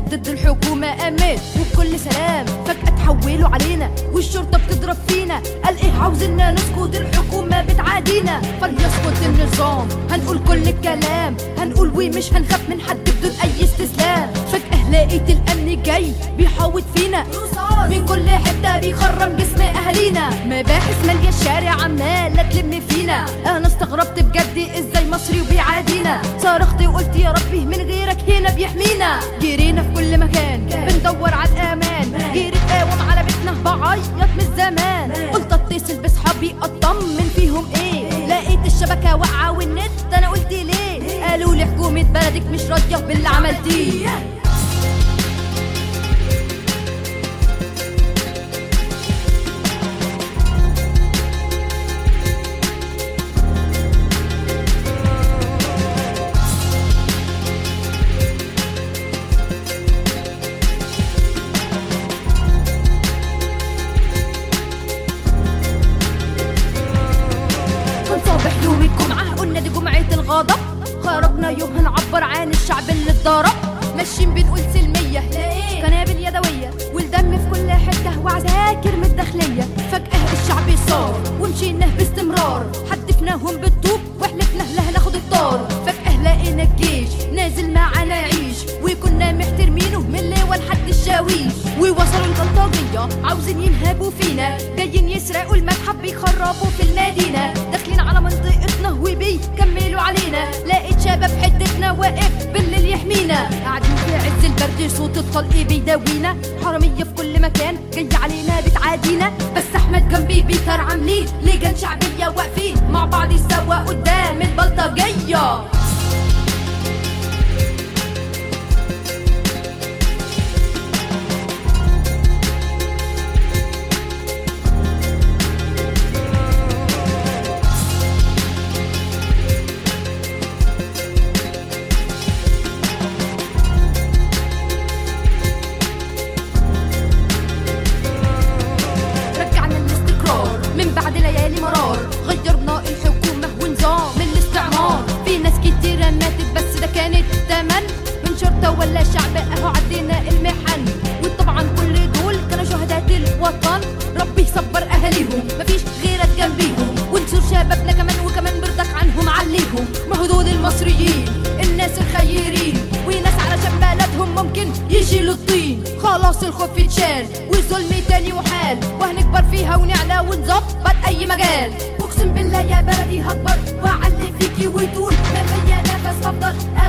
قامت ضد الحكومة قامت وبكل سلام فجأة تحولوا علينا والشرطة بتضرب فينا قال ايه عاوزنا نسكت الحكومة بتعادينا فليسكت النظام هنقول كل الكلام هنقول ومش هنخاف من حد بدون اي استسلام فجأة لقيت الامن جاي بيحاوط فينا من كل حتة بيخرم جسم اهالينا مباحث مالية الشارع عمالة تلم فينا انا استغربت بجد ازاي مصري وبيعادينا صرخت وقلت يا ربي من غيرك هنا بيحمينا جرينا في كل مكان بندور على الامان جريت قاوم على بيتنا بعيط من زمان قلت اتصل بصحابي اطمن فيهم ايه لقيت الشبكة واقعة والنت انا قلت ليه قالوا لي حكومة بلدك مش راضية باللي عملتيه كان صباح يوم الجمعة قلنا دي جمعة الغضب خرجنا يوم هنعبر عن الشعب اللي اتضرب ماشيين بنقول سلمية قنابل يدوية والدم في كل حتة وعساكر من الداخلية فجأة الشعب صار ومشينا باستمرار حدفناهم بالطوب وحلفنا لا هناخد الطار فجأة لقينا الجيش نازل معانا يعيش وكنا محترمينه من اللواء لحد الشاويش ووصلوا البلطجية عاوزين ينهبوا فينا جايين يسرقوا المتحف بيخربوا في المدينة داخلين على منطقتنا وبيكملوا علينا لقيت شباب حتتنا واقف بالليل يحمينا قاعدين في عز البرد صوت الطلق بيداوينا حرامية في كل مكان جاي علينا بتعادينا بس احمد جنبي بيتر عاملين لجان شعبية واقفين مع بعض سوا قدام البلطجية رجعنا الاستقرار من بعد ليالي مرار غيرنا الحكومة ونظام الاستعمار في ناس كتيرة ماتت بس ده كان التمن من شرطة ولا شعب اهو عدينا المحن وطبعا كل دول كانوا شهداء الوطن ربي يصبر اهاليهم مفيش غيرك جنبيهم وانصر شبابنا كمان وكمان برضك عنهم عليهم ما هو دول المصريين الناس الخيرين وناس علشان بلدهم ممكن يشيلوا الطين خلاص الخوف اتشال والظلم تاني وحال وهنكبر فيها ونعلى ونظبط اي مجال اقسم بالله يا بلدي هكبر واعلي فيكي وتقول ما فيا نفس هفضل